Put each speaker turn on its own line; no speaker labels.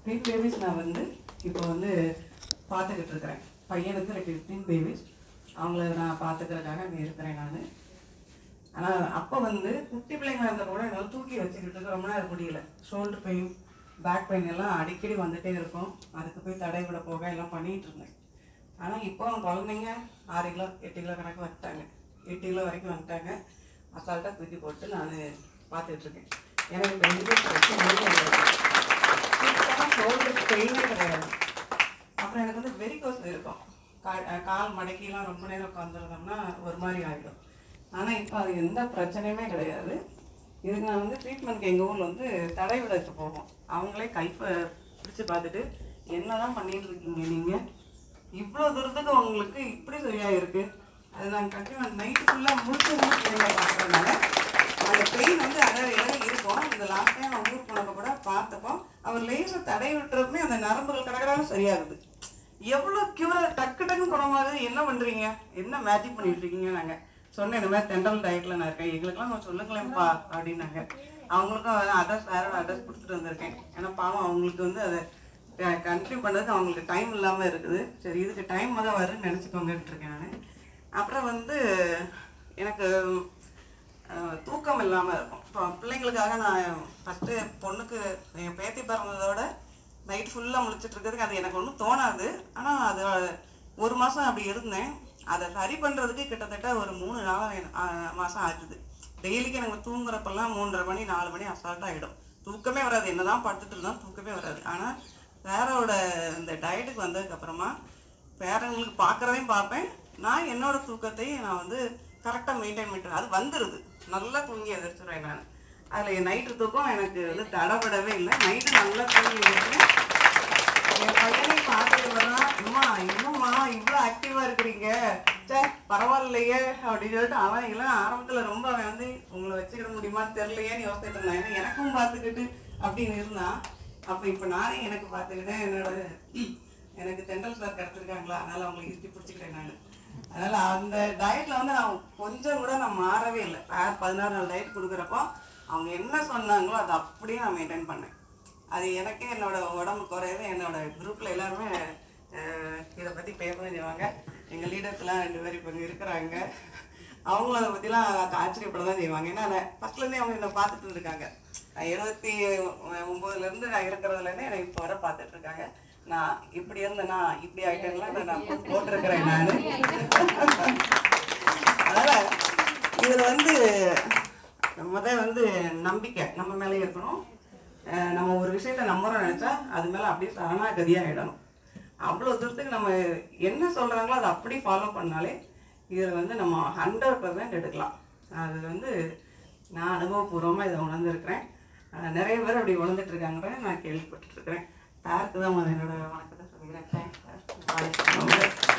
Twin babies நான் வந்து இப்போ வந்து பார்த்துக்கிட்டு இருக்கிறேன் பையனுக்கு ரெண்டு ட்வின் பேபிஸ் அவங்கள நான் பார்த்துக்கிறதுக்காக அங்கே இருக்கிறேன் நான் ஆனால் அப்போ வந்து குட்டி பிள்ளைங்களா இருந்தால் கூட என்னால் தூக்கி வச்சுக்கிட்டு ரொம்ப நேரம் முடியல ஷோல்டர் பெயின் பேக் பெயின் எல்லாம் அடிக்கடி வந்துட்டே இருக்கும் அதுக்கு போய் தடை விட போக எல்லாம் பண்ணிகிட்டு இருந்தேன் ஆனால் இப்போ குழந்தைங்க ஆறு கிலோ எட்டு கிலோ கணக்கு வந்துட்டாங்க எட்டு கிலோ வரைக்கும் வந்துட்டாங்க அசால்ட்டாக தூக்கி போட்டு நான் பார்த்துட்டு இருக்கேன் எனக்கு இப்போ எந்த பிரச்சனையும் கிடையாது சுத்தமாக ஷோல்டர் பெயினே கிடையாது அப்புறம் எனக்கு வந்து வெரிகோஸ் இருக்கும் கா- அஹ் கால் மடக்கிலாம் ரொம்ப நேரம் உட்காந்துருந்தோம்னா ஒரு மாதிரி ஆகிடும் ஆனால் இப்போ அது எந்த பிரச்சனையுமே கிடையாது இதுக்கு நான் வந்து ட்ரீட்மெண்ட்க்கு எங்கள் ஊரில் வந்து தடை விடத்து போவோம் அவங்களே கைப்பை பிடிச்சு பார்த்துட்டு என்னதான் பண்ணிட்டு இருக்கீங்க நீங்கள் இவ்வளோ தூரத்துக்கு உங்களுக்கு இப்படி சரியா இருக்கு அது நான் கண்டிப்பாக நைட்டு ஃபுல்லாக முடிச்சு முடிச்சு பார்க்குறதுனால அந்த பெயின் வந்து அதாவது இடம் இருக்கும் இந்த லாஸ்ட் டைம் நான் ஊருக்கு போனப்போ கூட பார்த்தப்போ அவர் லேசாக தடை விட்டுறதுமே அந்த நரம்புகள் கடகடாலும் சரியாகுது எவ்வளோ கியூரா டக்கு டக்கு குணமாகுது என்ன பண்ணுறீங்க என்ன மேஜிக் பண்ணிட்டு இருக்கீங்க நாங்கள் சொன்னேன் இந்த மாதிரி தெண்டல் டயட்டில் நான் இருக்கேன் எங்களுக்கெல்லாம் கொஞ்சம் சொல்லுங்களேன்ப்பா அப்படின்னாங்க அவங்களுக்கும் அட்ரஸ் வேற அட்ரஸ் கொடுத்துட்டு வந்திருக்கேன் ஏன்னா பாவம் அவங்களுக்கு வந்து அதை கண்டினியூ பண்ணுறதுக்கு அவங்களுக்கு டைம் இல்லாமல் இருக்குது சரி இதுக்கு டைம் தான் வரும்னு நினச்சிக்கோங்கன்ட்டு இருக்கேன் நான் அப்புறம் வந்து எனக்கு அஹ், தூக்கம் இல்லாமல் இருக்கும் இப்போ பிள்ளைங்களுக்காக நான் ஃபஸ்ட்டு பொண்ணுக்கு என் பேத்தி பிறந்ததோட நைட் ஃபுல்லாக முழிச்சிட்டு இருக்கிறதுக்கு அது எனக்கு ஒன்றும் தோணாது ஆனால் அது ஒரு மாதம் அப்படி இருந்தேன் அதை சரி பண்ணுறதுக்கு கிட்டத்தட்ட ஒரு மூணு நாள் மாதம் ஆச்சுது டெய்லிக்கு எனக்கு தூங்குறப்பெல்லாம் மூன்றரை மணி நாலு மணி அசால்ட்டாக ஆகிடும் தூக்கமே வராது என்னதான் படுத்துட்டு இருந்தாலும் தூக்கமே வராது ஆனால் வேறோட இந்த டயட்டுக்கு வந்ததுக்கப்புறமா பேரங்களுக்கு பார்க்குறதையும் பார்ப்பேன் நான் என்னோட தூக்கத்தையும் நான் வந்து கரெக்டாக மெயின்டைன் பண்ணிட்டு அது வந்துடுது நல்லா தூங்கி எதிர்த்துருவேன் நான் அதில் நைட்டு தூக்கம் எனக்கு வந்து தடபடவே இல்லை நைட்டு நல்லா தூங்கி எழுந்திருக்கிறேன். என் பையனை பார்த்துட்டு வரான் அம்மா என்னம்மா இவ்வளோ ஆக்டிவாக இருக்கிறீங்க சே பரவாயில்லையே அப்படின்னு சொல்லிட்டு அவன் எல்லாம் ஆரம்பத்தில் ரொம்ப அவன் வந்து உங்களை வச்சுக்கிட முடியுமான்னு தெரியலையேன்னு யோசிச்சுட்டு இருந்தான் ஏன்னா எனக்கும் பார்த்துக்கிட்டு அப்படின்னு இருந்தான் அப்போ இப்போ நானே எனக்கு பார்த்துக்கிட்டேன் என்னோட எனக்கு தெண்டல் சார் கிடச்சிருக்காங்களா அதனால் அவங்களை இறுக்கி பிடிச்சிக்கிட்டேன் நான் அதனால் அந்த டயட்டில் வந்து நான் கொஞ்சம் கூட நான் மாறவே இல்லை வேறு பதினாறு நாள் டயட் கொடுக்குறப்போ அவங்க என்ன சொன்னாங்களோ அதை அப்படியே நான் மெயின்டைன் பண்ணேன் அது எனக்கே என்னோட உடம்பு குறையுது என்னோட குரூப்பில் எல்லாருமே அஹ், இதை பற்றி பேசவும் செய்வாங்க எங்கள் லீடர்ஸ்லாம் ரெண்டு பேர் இப்போ இருக்கிறாங்க அவங்களும் அதை பற்றிலாம் ஆச்சரியப்பட தான் செய்வாங்க ஏன்னா நான் ஃபஸ்ட்லேருந்தே அவங்க என்னை பார்த்துட்டு இருக்காங்க நான் எழுபத்தி ஒம்போதுலேருந்து நான் இருக்கிறதுலேருந்து எனக்கு இப்போ வர பார்த்துட்டு இருக்காங்க நான் இப்படி இருந்தேனா இப்படி ஆகிட்டேன்லாம் நான் போட்டிருக்கிறேன் நான் அதனால் இதில் வந்து முத வந்து நம்பிக்கை நம்ம மேலே இருக்கணும் அஹ் நம்ம ஒரு விஷயத்த நம்புறோம் நினச்சா அது மேலே அப்படியே சரணாகதியாகிடணும் அவ்வளோ தூரத்துக்கு நம்ம என்ன சொல்கிறாங்களோ அதை அப்படியே ஃபாலோ பண்ணாலே இதில் வந்து நம்ம ஹண்ட்ரட் பர்சன்ட் எடுக்கலாம் அது வந்து நான் அனுபவபூர்வமாக இதை உணர்ந்துருக்கிறேன் அஹ் நிறைய பேர் அப்படி உணர்ந்துட்டு இருக்காங்க நான் கேள்விப்பட்டுருக்கிறேன் சாருக்கு தான் முதல்ல என்னோட வணக்கத்தை சொல்லிக்கிறேன் தேங்க்ஸ் சார்